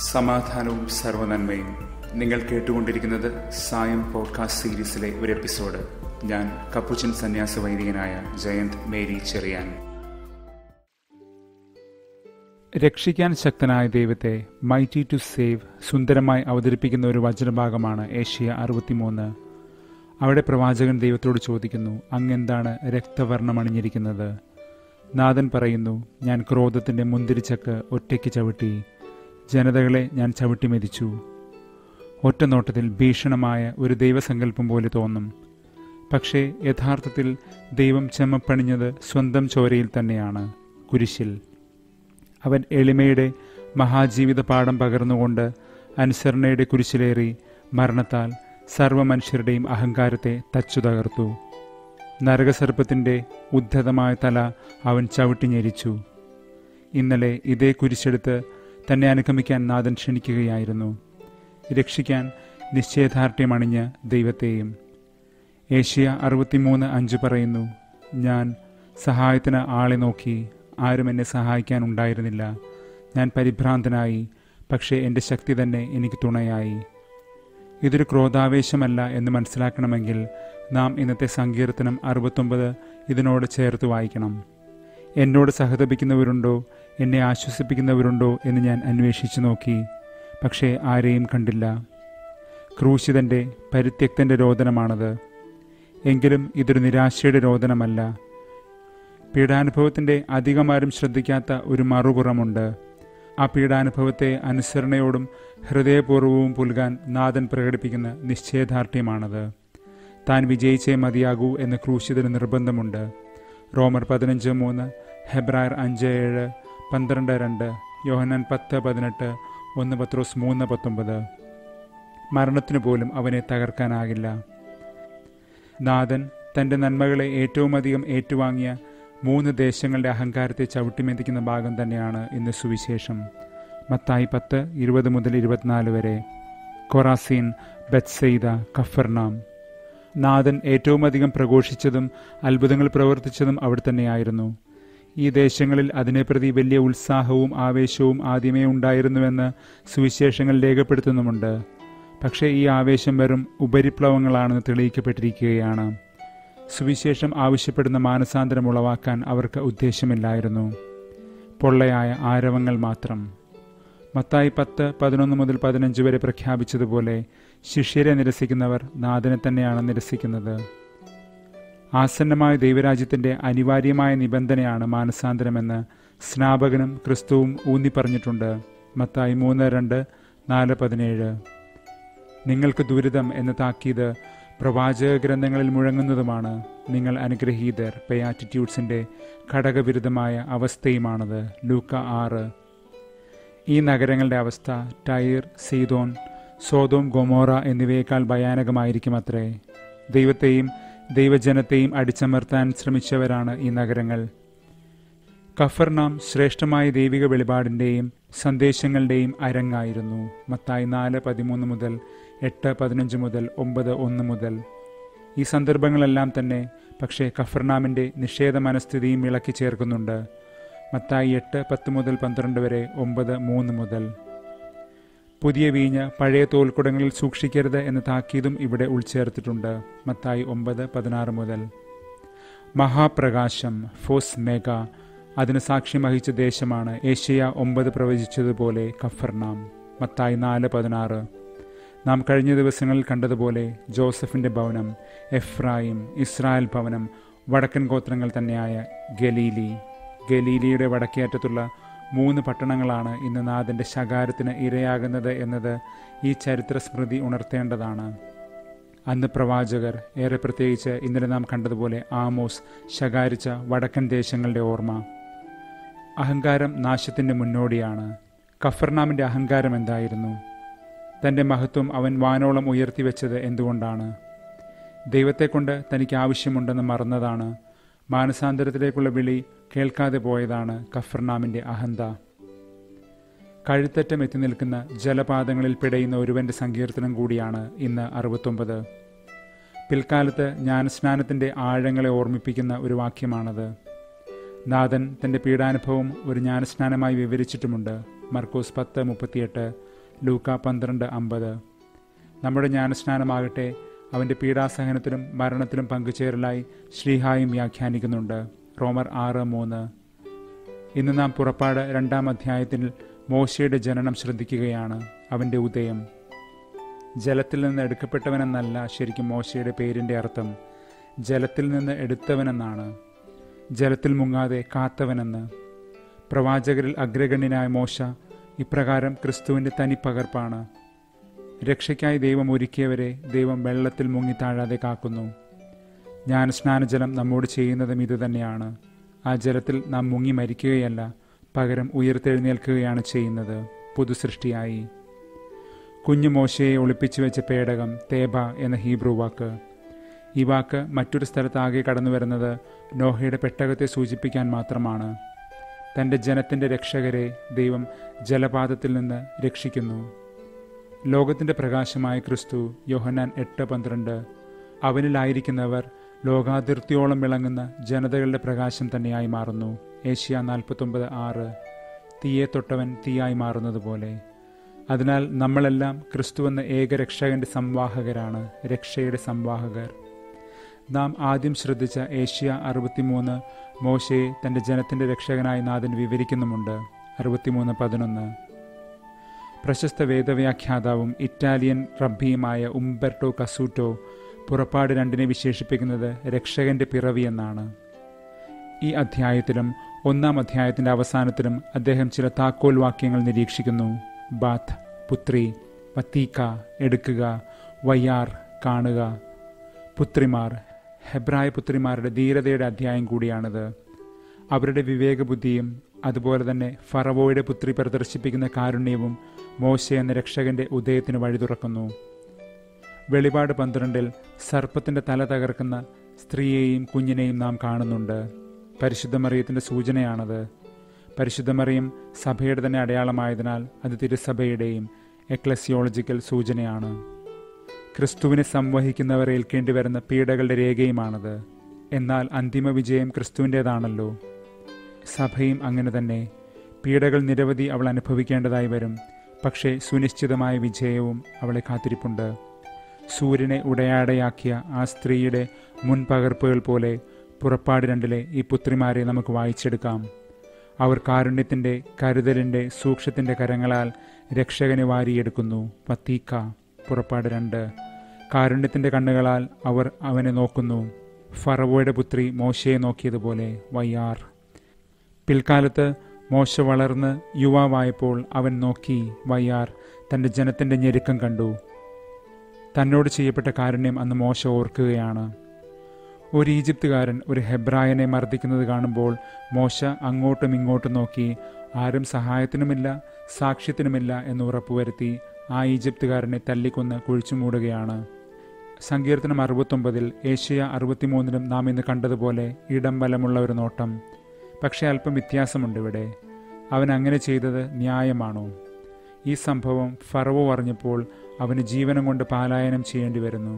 സമാധാനവും സർവനന്മയും നിങ്ങൾ കേട്ടുകൊണ്ടിരിക്കുന്നത് സായം പോഡ്കാസ്റ്റ് സീരീസിലെ ഒരു എപ്പിസോഡ് ഞാൻ കപ്പുച്ചൻ സന്യാസ വൈദികനായ ജയന്ത് മേരി ചെറിയാൻ രക്ഷിക്കാൻ ശക്തനായ ദൈവത്തെ മൈറ്റി ടു സേവ് സുന്ദരമായി അവതരിപ്പിക്കുന്ന ഒരു വചനഭാഗമാണ് ഏഷ്യ അറുപത്തിമൂന്ന് അവിടെ പ്രവാചകൻ ദൈവത്തോട് ചോദിക്കുന്നു അങ്ങെന്താണ് രക്തവർണ്ണമണിഞ്ഞിരിക്കുന്നത് നാഥൻ പറയുന്നു ഞാൻ ക്രോധത്തിൻ്റെ മുന്തിരിച്ചക്ക് ഒറ്റയ്ക്ക് ചവിട്ടി ജനതകളെ ഞാൻ ചവിട്ടി മെതിച്ചു ഒറ്റ നോട്ടത്തിൽ ഭീഷണമായ ഒരു ദൈവസങ്കല്പം പോലെ തോന്നും പക്ഷേ യഥാർത്ഥത്തിൽ ദൈവം ചെമ്മപ്പണിഞ്ഞത് സ്വന്തം ചോരയിൽ തന്നെയാണ് കുരിശിൽ അവൻ എളിമയുടെ മഹാജീവിത പാഠം പകർന്നുകൊണ്ട് അനുസരണയുടെ കുരിശിലേറി മരണത്താൽ സർവമനുഷ്യരുടെയും അഹങ്കാരത്തെ തച്ചു തകർത്തു നരകസർപ്പത്തിൻ്റെ ഉദ്ധതമായ തല അവൻ ചവിട്ടി ഞെരിച്ചു ഇന്നലെ ഇതേ കുരിശെടുത്ത് തന്നെ അനുഗമിക്കാൻ നാഥൻ ക്ഷണിക്കുകയായിരുന്നു രക്ഷിക്കാൻ നിശ്ചയദാർഢ്യമണിഞ്ഞ ദൈവത്തെയും ഏഷ്യ അറുപത്തിമൂന്ന് അഞ്ച് പറയുന്നു ഞാൻ സഹായത്തിന് ആളെ നോക്കി ആരും എന്നെ സഹായിക്കാൻ ഉണ്ടായിരുന്നില്ല ഞാൻ പരിഭ്രാന്തനായി പക്ഷേ എൻ്റെ ശക്തി തന്നെ എനിക്ക് തുണയായി ഇതൊരു ക്രോധാവേശമല്ല എന്ന് മനസ്സിലാക്കണമെങ്കിൽ നാം ഇന്നത്തെ സങ്കീർത്തനം അറുപത്തൊമ്പത് ഇതിനോട് ചേർത്ത് വായിക്കണം എന്നോട് സഹതപിക്കുന്നവരുണ്ടോ എന്നെ ആശ്വസിപ്പിക്കുന്നവരുണ്ടോ എന്ന് ഞാൻ അന്വേഷിച്ചു നോക്കി പക്ഷേ ആരെയും കണ്ടില്ല ക്രൂശിതൻ്റെ പരിത്യക്തൻ്റെ രോദനമാണത് എങ്കിലും ഇതൊരു നിരാശയുടെ രോദനമല്ല പീഡാനുഭവത്തിൻ്റെ അധികമാരും ശ്രദ്ധിക്കാത്ത ഒരു മറുപുറമുണ്ട് ആ പീഡാനുഭവത്തെ അനുസരണയോടും ഹൃദയപൂർവ്വവും പുൽകാൻ നാഥൻ പ്രകടിപ്പിക്കുന്ന നിശ്ചയദാർഢ്യമാണത് താൻ വിജയിച്ചേ മതിയാകൂ എന്ന് ക്രൂശിതന് നിർബന്ധമുണ്ട് റോമർ പതിനഞ്ച് മൂന്ന് ഹെബ്രായർ അഞ്ച് ഏഴ് പന്ത്രണ്ട് രണ്ട് യോഹനാൻ പത്ത് പതിനെട്ട് ഒന്ന് പത്രോസ് മൂന്ന് പത്തൊമ്പത് മരണത്തിനു പോലും അവനെ തകർക്കാനാകില്ല നാഥൻ തൻ്റെ നന്മകളെ ഏറ്റവും അധികം ഏറ്റുവാങ്ങിയ മൂന്ന് ദേശങ്ങളുടെ അഹങ്കാരത്തെ ചവിട്ടിമെതിക്കുന്ന ഭാഗം തന്നെയാണ് ഇന്ന് സുവിശേഷം മത്തായി പത്ത് ഇരുപത് മുതൽ ഇരുപത്തിനാല് വരെ കൊറാസീൻ ബത്സെയ്ത കഫർനാം നാഥൻ ഏറ്റവും അധികം പ്രഘോഷിച്ചതും അത്ഭുതങ്ങൾ പ്രവർത്തിച്ചതും അവിടെ തന്നെയായിരുന്നു ഈ ദേശങ്ങളിൽ അതിനെ പ്രതി വലിയ ഉത്സാഹവും ആവേശവും ആദ്യമേ ഉണ്ടായിരുന്നുവെന്ന് സുവിശേഷങ്ങൾ രേഖപ്പെടുത്തുന്നുമുണ്ട് പക്ഷേ ഈ ആവേശം വെറും ഉപരിപ്ലവങ്ങളാണെന്ന് തെളിയിക്കപ്പെട്ടിരിക്കുകയാണ് സുവിശേഷം ആവശ്യപ്പെടുന്ന മാനസാന്തരം ഉളവാക്കാൻ അവർക്ക് ഉദ്ദേശമില്ലായിരുന്നു പൊള്ളയായ ആരവങ്ങൾ മാത്രം മത്തായി പത്ത് പതിനൊന്ന് മുതൽ പതിനഞ്ച് വരെ പ്രഖ്യാപിച്ചതുപോലെ ശിഷ്യരെ നിരസിക്കുന്നവർ നാഥനെ തന്നെയാണ് നിരസിക്കുന്നത് ആസന്നമായ ദൈവരാജ്യത്തിൻ്റെ അനിവാര്യമായ നിബന്ധനയാണ് മാനസാന്തരമെന്ന് സ്നാപകനും ക്രിസ്തുവും ഊന്നി പറഞ്ഞിട്ടുണ്ട് മത്തായി മൂന്ന് രണ്ട് നാല് പതിനേഴ് നിങ്ങൾക്ക് ദുരിതം എന്ന താക്കീത് പ്രവാചക ഗ്രന്ഥങ്ങളിൽ മുഴങ്ങുന്നതുമാണ് നിങ്ങൾ അനുഗ്രഹീതർ പെയാറ്റിറ്റ്യൂഡ്സിൻ്റെ ഘടകവിരുദ്ധമായ അവസ്ഥയുമാണത് ലൂക്ക ആറ് ഈ നഗരങ്ങളുടെ അവസ്ഥ ടൈർ സീതോൻ സോതോം ഗൊമോറ എന്നിവയേക്കാൾ ഭയാനകമായിരിക്കും അത്രേ ദൈവത്തെയും ദൈവജനത്തെയും അടിച്ചമർത്താൻ ശ്രമിച്ചവരാണ് ഈ നഗരങ്ങൾ കഫർനാം ശ്രേഷ്ഠമായ ദൈവിക വെളിപാടിൻ്റെയും സന്ദേശങ്ങളുടെയും അരങ്ങായിരുന്നു മത്തായി നാല് പതിമൂന്ന് മുതൽ എട്ട് പതിനഞ്ച് മുതൽ ഒമ്പത് ഒന്ന് മുതൽ ഈ സന്ദർഭങ്ങളെല്ലാം തന്നെ പക്ഷേ കഫർനാമിൻ്റെ നിഷേധ മനസ്ഥിതിയും ഇളക്കി ചേർക്കുന്നുണ്ട് മത്തായി എട്ട് പത്ത് മുതൽ പന്ത്രണ്ട് വരെ ഒമ്പത് മൂന്ന് മുതൽ പുതിയ വീഞ്ഞ് പഴയ തോൽക്കുടങ്ങളിൽ സൂക്ഷിക്കരുത് എന്ന താക്കീതും ഇവിടെ ഉൾച്ചേർത്തിട്ടുണ്ട് മത്തായി ഒമ്പത് പതിനാറ് മുതൽ മഹാപ്രകാശം ഫോസ് മേഘ അതിന് സാക്ഷ്യം വഹിച്ച ദേശമാണ് ഏഷ്യ ഒമ്പത് പ്രവചിച്ചതുപോലെ കഫർനാം മത്തായി നാല് പതിനാറ് നാം കഴിഞ്ഞ ദിവസങ്ങളിൽ കണ്ടതുപോലെ ജോസഫിൻ്റെ ഭവനം എഫ്രായിം ഇസ്രായേൽ ഭവനം വടക്കൻ ഗോത്രങ്ങൾ തന്നെയായ ഗലീലി ഗലീലിയുടെ വടക്കേറ്റത്തുള്ള മൂന്ന് പട്ടണങ്ങളാണ് ഇന്ന് നാഥൻ്റെ ശകാരത്തിന് ഇരയാകുന്നത് എന്നത് ഈ ചരിത്ര സ്മൃതി ഉണർത്തേണ്ടതാണ് അന്ന് പ്രവാചകർ ഏറെ പ്രത്യേകിച്ച് ഇന്നലെ നാം കണ്ടതുപോലെ ആമോസ് ശകാരിച്ച വടക്കൻ ദേശങ്ങളുടെ ഓർമ്മ അഹങ്കാരം നാശത്തിൻ്റെ മുന്നോടിയാണ് കഫർനാമിൻ്റെ അഹങ്കാരം എന്തായിരുന്നു തൻ്റെ മഹത്വം അവൻ വാനോളം ഉയർത്തിവെച്ചത് എന്തുകൊണ്ടാണ് ദൈവത്തെക്കൊണ്ട് തനിക്ക് ആവശ്യമുണ്ടെന്ന് മറന്നതാണ് മാനസാന്തരത്തിലേക്കുള്ള വിളി കേൾക്കാതെ പോയതാണ് കഫർനാമിൻ്റെ അഹന്ത കഴുത്തറ്റം എത്തി നിൽക്കുന്ന ജലപാതങ്ങളിൽ പിടയുന്ന ഒരുവന്റെ സങ്കീർത്തനം കൂടിയാണ് ഇന്ന് അറുപത്തൊമ്പത് പിൽക്കാലത്ത് ജ്ഞാനസ്നാനത്തിൻ്റെ ആഴങ്ങളെ ഓർമ്മിപ്പിക്കുന്ന ഒരു വാക്യമാണത് നാഥൻ തൻ്റെ പീഡാനുഭവം ഒരു ജ്ഞാനസ്നാനമായി വിവരിച്ചിട്ടുമുണ്ട് മർക്കോസ് പത്ത് മുപ്പത്തിയെട്ട് ലൂക്ക പന്ത്രണ്ട് അമ്പത് നമ്മുടെ ജ്ഞാനസ്നാനമാകട്ടെ അവൻ്റെ പീഡാസഹനത്തിലും മരണത്തിലും പങ്കുചേരലായി ശ്രീഹായും വ്യാഖ്യാനിക്കുന്നുണ്ട് റോമർ ആറ് മൂന്ന് ഇന്ന് നാം പുറപ്പാട് രണ്ടാം അധ്യായത്തിൽ മോശയുടെ ജനനം ശ്രദ്ധിക്കുകയാണ് അവൻ്റെ ഉദയം ജലത്തിൽ നിന്ന് എടുക്കപ്പെട്ടവനെന്നല്ല ശരിക്കും മോശയുടെ പേരിൻ്റെ അർത്ഥം ജലത്തിൽ നിന്ന് എടുത്തവനെന്നാണ് ജലത്തിൽ മുങ്ങാതെ കാത്തവനെന്ന് പ്രവാചകരിൽ അഗ്രഗണ്യനായ മോശ ഇപ്രകാരം ക്രിസ്തുവിൻ്റെ തനിപ്പകർപ്പാണ് രക്ഷയ്ക്കായി ദൈവം ഒരുക്കിയവരെ ദൈവം വെള്ളത്തിൽ മുങ്ങി താഴാതെ കാക്കുന്നു ജ്ഞാനസ്നാനജലം നമ്മോട് ചെയ്യുന്നതും ഇതുതന്നെയാണ് ആ ജലത്തിൽ നാം മുങ്ങി മരിക്കുകയല്ല പകരം ഉയർത്തെഴുന്നേൽക്കുകയാണ് ചെയ്യുന്നത് പുതുസൃഷ്ടിയായി കുഞ്ഞു മോശയെ ഒളിപ്പിച്ചു വെച്ച പേടകം തേബ എന്ന ഹീബ്രു വാക്ക് ഈ വാക്ക് മറ്റൊരു സ്ഥലത്താകെ കടന്നു വരുന്നത് നോഹയുടെ പെട്ടകത്തെ സൂചിപ്പിക്കാൻ മാത്രമാണ് തൻ്റെ ജനത്തിൻ്റെ രക്ഷകരെ ദൈവം ജലപാതത്തിൽ നിന്ന് രക്ഷിക്കുന്നു ലോകത്തിൻ്റെ പ്രകാശമായ ക്രിസ്തു യോഹന്നാൻ എട്ട് പന്ത്രണ്ട് അവനിലായിരിക്കുന്നവർ ലോകാതിർത്തിയോളം വിളങ്ങുന്ന ജനതകളുടെ പ്രകാശം തന്നെയായി മാറുന്നു ഏഷ്യ നാൽപ്പത്തൊമ്പത് ആറ് തീയെ തൊട്ടവൻ തീയായി മാറുന്നത് പോലെ അതിനാൽ നമ്മളെല്ലാം ക്രിസ്തുവെന്ന ഏകരക്ഷകന്റെ സംവാഹകരാണ് രക്ഷയുടെ സംവാഹകർ നാം ആദ്യം ശ്രദ്ധിച്ച ഏഷ്യ അറുപത്തിമൂന്ന് മോശയെ തൻ്റെ ജനത്തിൻ്റെ രക്ഷകനായി നാഥൻ വിവരിക്കുന്നുമുണ്ട് അറുപത്തിമൂന്ന് പതിനൊന്ന് പ്രശസ്ത വേദവ്യാഖ്യാതാവും ഇറ്റാലിയൻ റബ്ബിയുമായ ഉംബെർട്ടോ കസൂട്ടോ പുറപ്പാട് രണ്ടിനെ വിശേഷിപ്പിക്കുന്നത് രക്ഷകന്റെ പിറവി എന്നാണ് ഈ അധ്യായത്തിലും ഒന്നാം അധ്യായത്തിന്റെ അവസാനത്തിലും അദ്ദേഹം ചില താക്കോൽ വാക്യങ്ങൾ നിരീക്ഷിക്കുന്നു ബാത്ത് പുത്രി പത്തീക്ക എടുക്കുക വയ്യാർ കാണുക പുത്രിമാർ ഹെബ്രായ പുത്രിമാരുടെ ധീരതയുടെ അധ്യായം കൂടിയാണിത് അവരുടെ വിവേകബുദ്ധിയും അതുപോലെ തന്നെ ഫറവോയുടെ പുത്രി പ്രദർശിപ്പിക്കുന്ന കാരുണ്യവും മോശ എന്ന രക്ഷകന്റെ ഉദയത്തിന് വഴി തുറക്കുന്നു വെളിപാട് പന്ത്രണ്ടിൽ സർപ്പത്തിന്റെ തല തകർക്കുന്ന സ്ത്രീയെയും കുഞ്ഞിനെയും നാം കാണുന്നുണ്ട് പരിശുദ്ധമറിയത്തിന്റെ സൂചനയാണത് പരിശുദ്ധമറിയം സഭയുടെ തന്നെ അടയാളമായതിനാൽ അത് തിരുസഭയുടെയും എക്ലസിയോളജിക്കൽ സൂചനയാണ് ക്രിസ്തുവിനെ സംവഹിക്കുന്നവർ ഏൽക്കേണ്ടി വരുന്ന പീഡകളുടെ രേഖയുമാണത് എന്നാൽ അന്തിമ വിജയം ക്രിസ്തുവിൻ്റെതാണല്ലോ സഭയും അങ്ങനെ തന്നെ പീഡകൾ നിരവധി അവൾ അനുഭവിക്കേണ്ടതായി വരും പക്ഷേ സുനിശ്ചിതമായ വിജയവും അവളെ കാത്തിരിപ്പുണ്ട് സൂര്യനെ ഉടയാടയാക്കിയ ആ സ്ത്രീയുടെ മുൻപകർപ്പുകൾ പോലെ പുറപ്പാട് രണ്ടിലെ ഈ പുത്രിമാരെ നമുക്ക് വായിച്ചെടുക്കാം അവർ കാരുണ്യത്തിൻ്റെ കരുതലിൻ്റെ സൂക്ഷ്യത്തിൻ്റെ കരങ്ങളാൽ രക്ഷകനെ വാരിയെടുക്കുന്നു പത്തീക്ക പുറപ്പാട് രണ്ട് കാരുണ്യത്തിൻ്റെ കണ്ണുകളാൽ അവർ അവനെ നോക്കുന്നു ഫറവോയുടെ പുത്രി മോശയെ നോക്കിയതുപോലെ വയ്യാർ പിൽക്കാലത്ത് മോശ വളർന്ന് യുവാവായപ്പോൾ അവൻ നോക്കി വയ്യാർ തൻ്റെ ജനത്തിൻ്റെ ഞെരുക്കം കണ്ടു തന്നോട് ചെയ്യപ്പെട്ട കാരുണ്യം അന്ന് മോശ ഓർക്കുകയാണ് ഒരു ഈജിപ്തുകാരൻ ഒരു ഹെബ്രായനെ മർദ്ദിക്കുന്നത് കാണുമ്പോൾ മോശ അങ്ങോട്ടും ഇങ്ങോട്ടും നോക്കി ആരും സഹായത്തിനുമില്ല സാക്ഷ്യത്തിനുമില്ല എന്ന് ഉറപ്പുവരുത്തി ആ ഈജിപ്തുകാരനെ തല്ലിക്കൊന്ന് കുഴിച്ചു മൂടുകയാണ് സങ്കീർത്തനം അറുപത്തൊമ്പതിൽ ഏഷ്യ അറുപത്തിമൂന്നിലും നാം ഇന്ന് കണ്ടതുപോലെ ഇടം ബലമുള്ള ഒരു നോട്ടം പക്ഷേ അല്പം വ്യത്യാസമുണ്ട് ഇവിടെ അവൻ അങ്ങനെ ചെയ്തത് ന്യായമാണോ ഈ സംഭവം ഫറവോ അറിഞ്ഞപ്പോൾ അവന് ജീവനം കൊണ്ട് പാലായനം ചെയ്യേണ്ടി വരുന്നു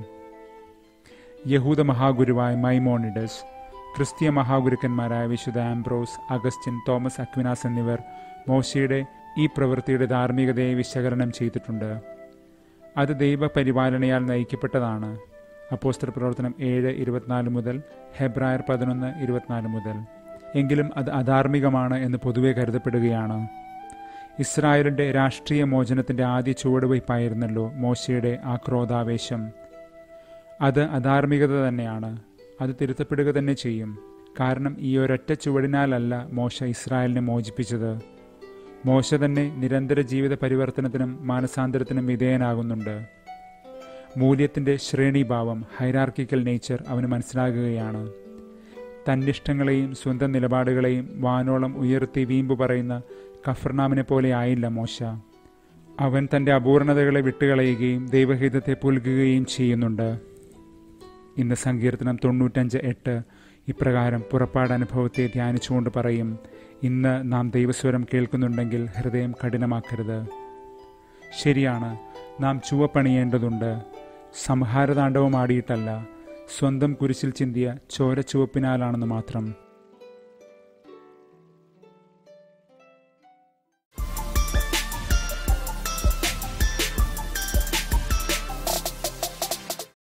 യഹൂദ മഹാഗുരുവായ മൈമോണിഡസ് ക്രിസ്തീയ മഹാഗുരുക്കന്മാരായ വിശുദ്ധ ആംബ്രോസ് അഗസ്റ്റിൻ തോമസ് അക്വിനാസ് എന്നിവർ മോശയുടെ ഈ പ്രവൃത്തിയുടെ ധാർമ്മികതയെ വിശകലനം ചെയ്തിട്ടുണ്ട് അത് ദൈവപരിപാലനയാൽ നയിക്കപ്പെട്ടതാണ് അപ്പോസ്റ്റർ പ്രവർത്തനം ഏഴ് ഇരുപത്തിനാല് മുതൽ ഹെബ്രായർ പതിനൊന്ന് ഇരുപത്തിനാല് മുതൽ എങ്കിലും അത് അധാർമികമാണ് എന്ന് പൊതുവെ കരുതപ്പെടുകയാണ് ഇസ്രായേലിൻ്റെ രാഷ്ട്രീയ മോചനത്തിൻ്റെ ആദ്യ ചുവടുവയ്പായിരുന്നല്ലോ മോശയുടെ ആ ക്രോധാവേശം അത് അധാർമികത തന്നെയാണ് അത് തിരുത്തപ്പെടുക തന്നെ ചെയ്യും കാരണം ഈ ഒരൊറ്റ ചുവടിനാലല്ല മോശ ഇസ്രായേലിനെ മോചിപ്പിച്ചത് മോശ തന്നെ നിരന്തര ജീവിത പരിവർത്തനത്തിനും മാനസാന്തരത്തിനും വിധേയനാകുന്നുണ്ട് മൂല്യത്തിൻ്റെ ശ്രേണീഭാവം ഹൈറാർക്കിക്കൽ നേച്ചർ അവന് മനസ്സിലാകുകയാണ് തന്നിഷ്ടങ്ങളെയും സ്വന്തം നിലപാടുകളെയും വാനോളം ഉയർത്തി വീമ്പ് പറയുന്ന കഫർനാമിനെ പോലെ ആയില്ല മോശ അവൻ തൻ്റെ അപൂർണതകളെ വിട്ടുകളയുകയും ദൈവഹിതത്തെ പുൽകുകയും ചെയ്യുന്നുണ്ട് ഇന്ന് സങ്കീർത്തനം തൊണ്ണൂറ്റഞ്ച് എട്ട് ഇപ്രകാരം പുറപ്പാടനുഭവത്തെ ധ്യാനിച്ചുകൊണ്ട് പറയും ഇന്ന് നാം ദൈവസ്വരം കേൾക്കുന്നുണ്ടെങ്കിൽ ഹൃദയം കഠിനമാക്കരുത് ശരിയാണ് നാം ചുവപ്പണിയേണ്ടതുണ്ട് സംഹാരതാണ്ഡവം ആടിയിട്ടല്ല സ്വന്തം കുരിശിൽ ചിന്തിയ ചോര ചുവപ്പിനാലാണെന്ന് മാത്രം